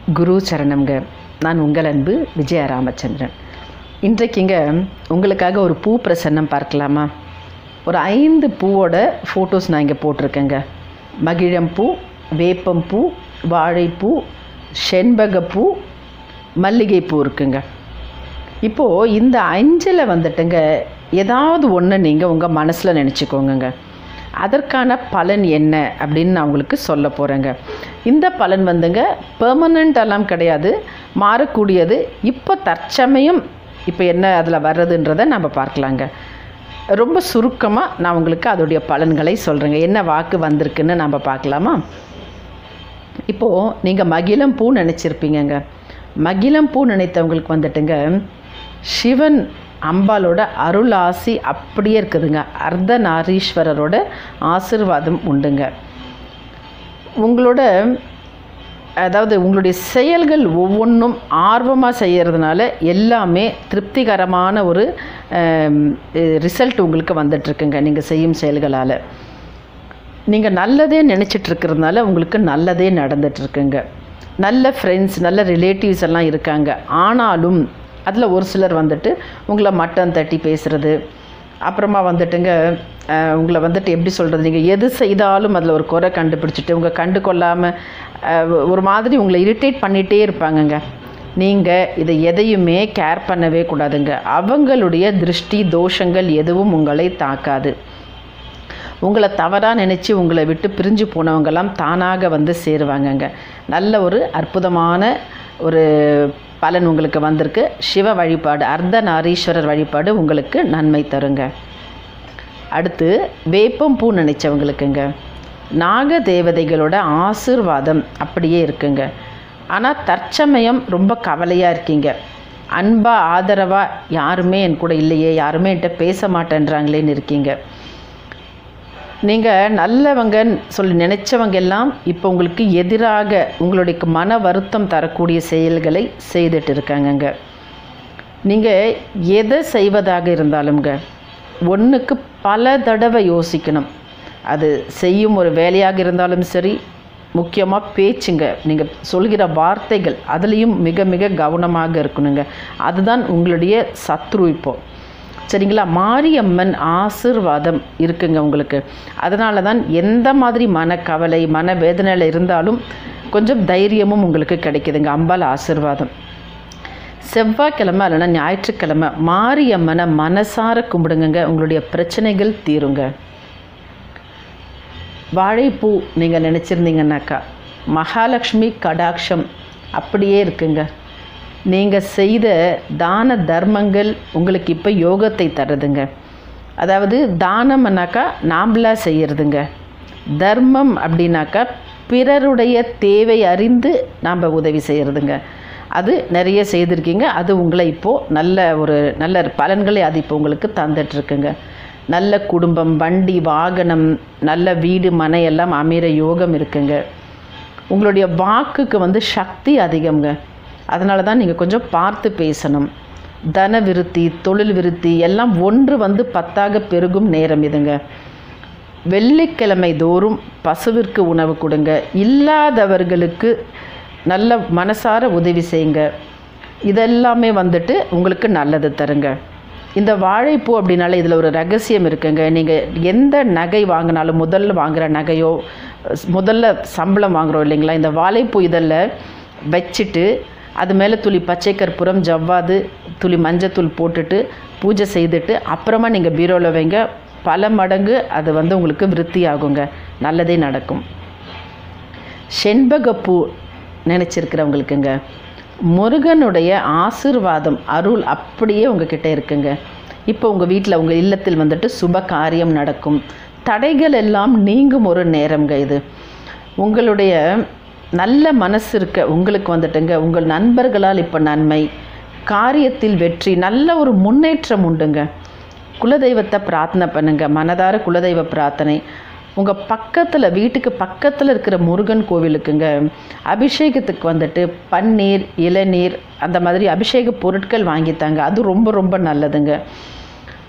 குரு சரணம்ங்க நான் உங்கள் அன்பு விஜய ராமச்சந்திரன் இன்றைக்குங்க உங்களுக்காக ஒரு பூ பிரசன்னம் பார்க்கலாமா ஒரு ஐந்து பூவோட ஃபோட்டோஸ் நான் இங்கே போட்டிருக்கேங்க மகிழம்பூ வேப்பம்பூ வாழைப்பூ செண்பகப்பூ மல்லிகைப்பூ இருக்குங்க இப்போது இந்த அஞ்சில் வந்துட்டுங்க ஏதாவது ஒன்று நீங்கள் உங்கள் மனசில் நினச்சிக்கோங்கங்க அதற்கான பலன் என்ன அப்படின்னு நான் உங்களுக்கு சொல்ல போகிறேங்க இந்த பலன் வந்துங்க பெர்மனண்ட் எல்லாம் கிடையாது மாறக்கூடியது இப்போ தற்சமயம் இப்போ என்ன அதில் வர்றதுன்றதை நம்ம பார்க்கலாங்க ரொம்ப சுருக்கமாக நான் உங்களுக்கு அதோடைய பலன்களை சொல்கிறேங்க என்ன வாக்கு வந்திருக்குன்னு நம்ம பார்க்கலாமா இப்போது நீங்கள் மகிழம் பூ நினச்சிருப்பீங்கங்க மகிழம் பூ நினைத்தவங்களுக்கு வந்துட்டுங்க சிவன் அம்பாலோட அருள் ஆசி அப்படியே இருக்குதுங்க அர்த்தநாரீஸ்வரரோட ஆசிர்வாதம் உண்டுங்க உங்களோட அதாவது உங்களுடைய செயல்கள் ஒவ்வொன்றும் ஆர்வமாக செய்கிறதுனால எல்லாமே திருப்திகரமான ஒரு ரிசல்ட் உங்களுக்கு வந்துட்டுருக்குங்க நீங்கள் செய்யும் செயல்களால் நீங்கள் நல்லதே நினச்சிட்ருக்கிறதுனால உங்களுக்கு நல்லதே நடந்துட்டுருக்குங்க நல்ல ஃப்ரெண்ட்ஸ் நல்ல ரிலேட்டிவ்ஸ் எல்லாம் இருக்காங்க ஆனாலும் அதில் ஒரு சிலர் வந்துட்டு உங்களை மட்டம் தட்டி பேசுகிறது அப்புறமா வந்துட்டுங்க அஹ், உங்களை வந்துட்டு எப்படி சொல்கிறது நீங்கள் எது செய்தாலும் அதில் ஒரு குறை கண்டுபிடிச்சிட்டு உங்கள் கண்டு கொள்ளாமல் ஒரு மாதிரி உங்களை இரிட்டேட் பண்ணிகிட்டே இருப்பாங்கங்க நீங்கள் இதை எதையுமே கேர் பண்ணவே கூடாதுங்க அவங்களுடைய திருஷ்டி தோஷங்கள் எதுவும் உங்களை தாக்காது உங்களை தவறாக நினச்சி உங்களை விட்டு பிரிஞ்சு போனவங்கெல்லாம் தானாக வந்து சேருவாங்கங்க நல்ல ஒரு அற்புதமான ஒரு பலன் உங்களுக்கு வந்திருக்கு சிவ வழிபாடு அர்த்தநாரீஸ்வரர் வழிபாடு உங்களுக்கு நன்மை தருங்க அடுத்து வேப்பம் பூ நினைச்சவங்களுக்குங்க நாக தேவதைகளோட ஆசிர்வாதம் அப்படியே இருக்குங்க ஆனால் தற்சமயம் ரொம்ப கவலையாக இருக்கீங்க அன்பா ஆதரவாக யாருமே என் கூட இல்லையே யாருமே என்கிட்ட பேச மாட்டேன்றாங்களேன்னு இருக்கீங்க நீங்கள் நல்லவங்கன்னு சொல்லி நினச்சவங்க எல்லாம் இப்போ உங்களுக்கு எதிராக உங்களுடைய மன வருத்தம் தரக்கூடிய செயல்களை செய்துட்டு இருக்காங்கங்க நீங்கள் எதை செய்வதாக இருந்தாலுங்க ஒன்றுக்கு பல தடவை யோசிக்கணும் அது செய்யும் ஒரு வேலையாக இருந்தாலும் சரி முக்கியமாக பேச்சுங்க நீங்கள் சொல்கிற வார்த்தைகள் அதுலேயும் மிக மிக கவனமாக இருக்கணுங்க அதுதான் உங்களுடைய சத்ரு இப்போது சரிங்களா மாரியம்மன் ஆசிர்வாதம் இருக்குங்க உங்களுக்கு அதனால தான் எந்த மாதிரி மனக்கவலை மன வேதனையில் இருந்தாலும் கொஞ்சம் தைரியமும் உங்களுக்கு கிடைக்குதுங்க அம்பாள் ஆசிர்வாதம் செவ்வாய்க்கிழமை இல்லைன்னா ஞாயிற்றுக்கிழமை மாரியம்மனை மனசார கும்பிடுங்க உங்களுடைய பிரச்சனைகள் தீருங்க வாழைப்பூ நீங்கள் நினச்சிருந்தீங்கன்னாக்கா மகாலட்சுமி கடாட்சம் அப்படியே இருக்குங்க நீங்கள் செய்த தான தர்மங்கள் உங்களுக்கு இப்போ யோகத்தை தருதுங்க அதாவது தானம்னாக்கா நாம்பளா செய்யறதுங்க தர்மம் அப்படின்னாக்கா பிறருடைய தேவை அறிந்து நாம் உதவி செய்கிறதுங்க அது நிறைய செய்திருக்கீங்க அது உங்களை இப்போது நல்ல ஒரு நல்ல பலன்களை அது இப்போ உங்களுக்கு தந்துட்டுருக்குங்க நல்ல குடும்பம் வண்டி வாகனம் நல்ல வீடு மனை எல்லாம் அமைகிற யோகம் இருக்குங்க உங்களுடைய வாக்குக்கு வந்து சக்தி அதிகம்ங்க அதனால தான் நீங்கள் கொஞ்சம் பார்த்து பேசணும் தன விருத்தி தொழில் விருத்தி எல்லாம் ஒன்று வந்து பத்தாக பெருகும் நேரம் இதுங்க வெள்ளிக்கிழமை தோறும் பசுவிற்கு உணவு கொடுங்க இல்லாதவர்களுக்கு நல்ல மனசார உதவி செய்யுங்க இதெல்லாமே வந்துட்டு உங்களுக்கு நல்லது தருங்க இந்த வாழைப்பூ அப்படின்னால இதில் ஒரு ரகசியம் இருக்குங்க நீங்கள் எந்த நகை வாங்கினாலும் முதல்ல வாங்குகிற நகையோ முதல்ல சம்பளம் வாங்குகிறோம் இல்லைங்களா இந்த வாழைப்பூ இதழில் வச்சுட்டு அது மேலே துளி பச்சை கற்பூரம் ஜவ்வாது துளி மஞ்சத்தூள் போட்டுட்டு பூஜை செய்துட்டு அப்புறமா நீங்கள் பீரோவில் வைங்க பல மடங்கு அது வந்து உங்களுக்கு விருத்தி ஆகுங்க நல்லதே நடக்கும் செண்பகப்பூ நினச்சிருக்கிறவங்களுக்குங்க முருகனுடைய ஆசிர்வாதம் அருள் அப்படியே உங்ககிட்ட இருக்குங்க இப்போ உங்கள் வீட்டில் உங்கள் இல்லத்தில் வந்துட்டு சுப காரியம் நடக்கும் தடைகள் எல்லாம் நீங்கும் ஒரு நேரம்ங்க இது உங்களுடைய நல்ல மனசு இருக்க உங்களுக்கு வந்துட்டுங்க உங்கள் நண்பர்களால் இப்போ நன்மை காரியத்தில் வெற்றி நல்ல ஒரு முன்னேற்றம் உண்டுங்க குலதெய்வத்தை பிரார்த்தனை பண்ணுங்க மனதார குலதெய்வ பிரார்த்தனை உங்கள் பக்கத்தில் வீட்டுக்கு பக்கத்தில் இருக்கிற முருகன் கோவிலுக்குங்க அபிஷேகத்துக்கு வந்துட்டு பன்னீர் இளநீர் அந்த மாதிரி அபிஷேக பொருட்கள் வாங்கித்தாங்க அது ரொம்ப ரொம்ப நல்லதுங்க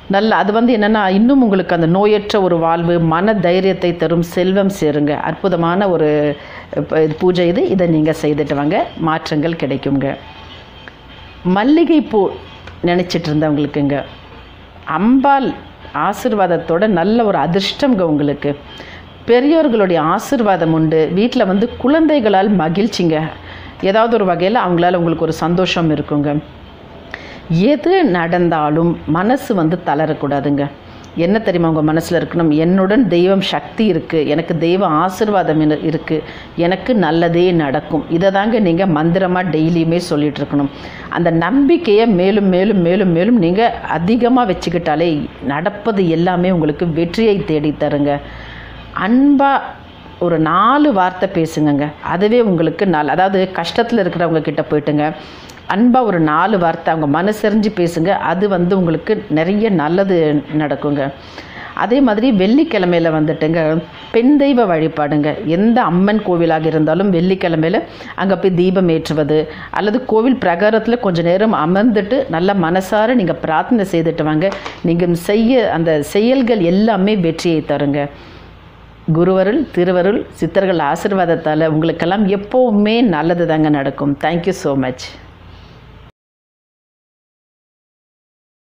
நல்ல அது வந்து என்னென்னா இன்னும் உங்களுக்கு அந்த நோயற்ற ஒரு வாழ்வு மன தைரியத்தை தரும் செல்வம் சேருங்க அற்புதமான ஒரு ப- இது பூஜை இது இதை நீங்கள் செய்துட்டு வாங்க மாற்றங்கள் கிடைக்குங்க மல்லிகைப்பூ நினச்சிட்டு இருந்தவங்களுக்குங்க அம்பாள் ஆசிர்வாதத்தோட நல்ல ஒரு அதிர்ஷ்டம்ங்க உங்களுக்கு பெரியோர்களுடைய ஆசிர்வாதம் உண்டு வீட்டில் வந்து குழந்தைகளால் மகிழ்ச்சிங்க ஏதாவது ஒரு வகையில் அவங்களால உங்களுக்கு ஒரு சந்தோஷம் இருக்குங்க எது நடந்தாலும் மனசு வந்து தளரக்கூடாதுங்க என்ன தெரியுமா உங்கள் மனசில் இருக்கணும் என்னுடன் தெய்வம் சக்தி இருக்குது எனக்கு தெய்வ ஆசிர்வாதம் இரு- இருக்குது எனக்கு நல்லதே நடக்கும் இதை தாங்க நீங்கள் மந்திரமாக டெய்லியுமே சொல்லிட்டு இருக்கணும் அந்த நம்பிக்கையை மேலும் மேலும் மேலும் மேலும் நீங்கள் அதிகமாக வச்சுக்கிட்டாலே நடப்பது எல்லாமே உங்களுக்கு வெற்றியை தேடி தருங்க அன்பாக ஒரு நாலு வார்த்தை பேசுங்கங்க அதுவே உங்களுக்கு நாள் அதாவது கஷ்டத்தில் இருக்கிறவங்க கிட்ட போயிட்டுங்க அன்பாக ஒரு நாலு வார்த்தை அவங்க மனசெறிஞ்சு பேசுங்க அது வந்து உங்களுக்கு நிறைய நல்லது நடக்குங்க அதே மாதிரி வெள்ளிக்கிழமையில வந்துட்டுங்க பெண் தெய்வ வழிபாடுங்க எந்த அம்மன் கோவிலாக இருந்தாலும் வெள்ளிக்கிழமையில அங்கே போய் தீபம் ஏற்றுவது அல்லது கோவில் பிரகாரத்தில் கொஞ்ச நேரம் அமர்ந்துட்டு நல்ல மனசார நீங்கள் பிரார்த்தனை செய்துட்டு வாங்க நீங்கள் செய்ய அந்த செயல்கள் எல்லாமே வெற்றியை தருங்க குருவருள் திருவருள் சித்தர்கள் ஆசீர்வாதத்தால் உங்களுக்கெல்லாம் எப்போவுமே நல்லது தாங்க நடக்கும் தேங்க்யூ ஸோ மச்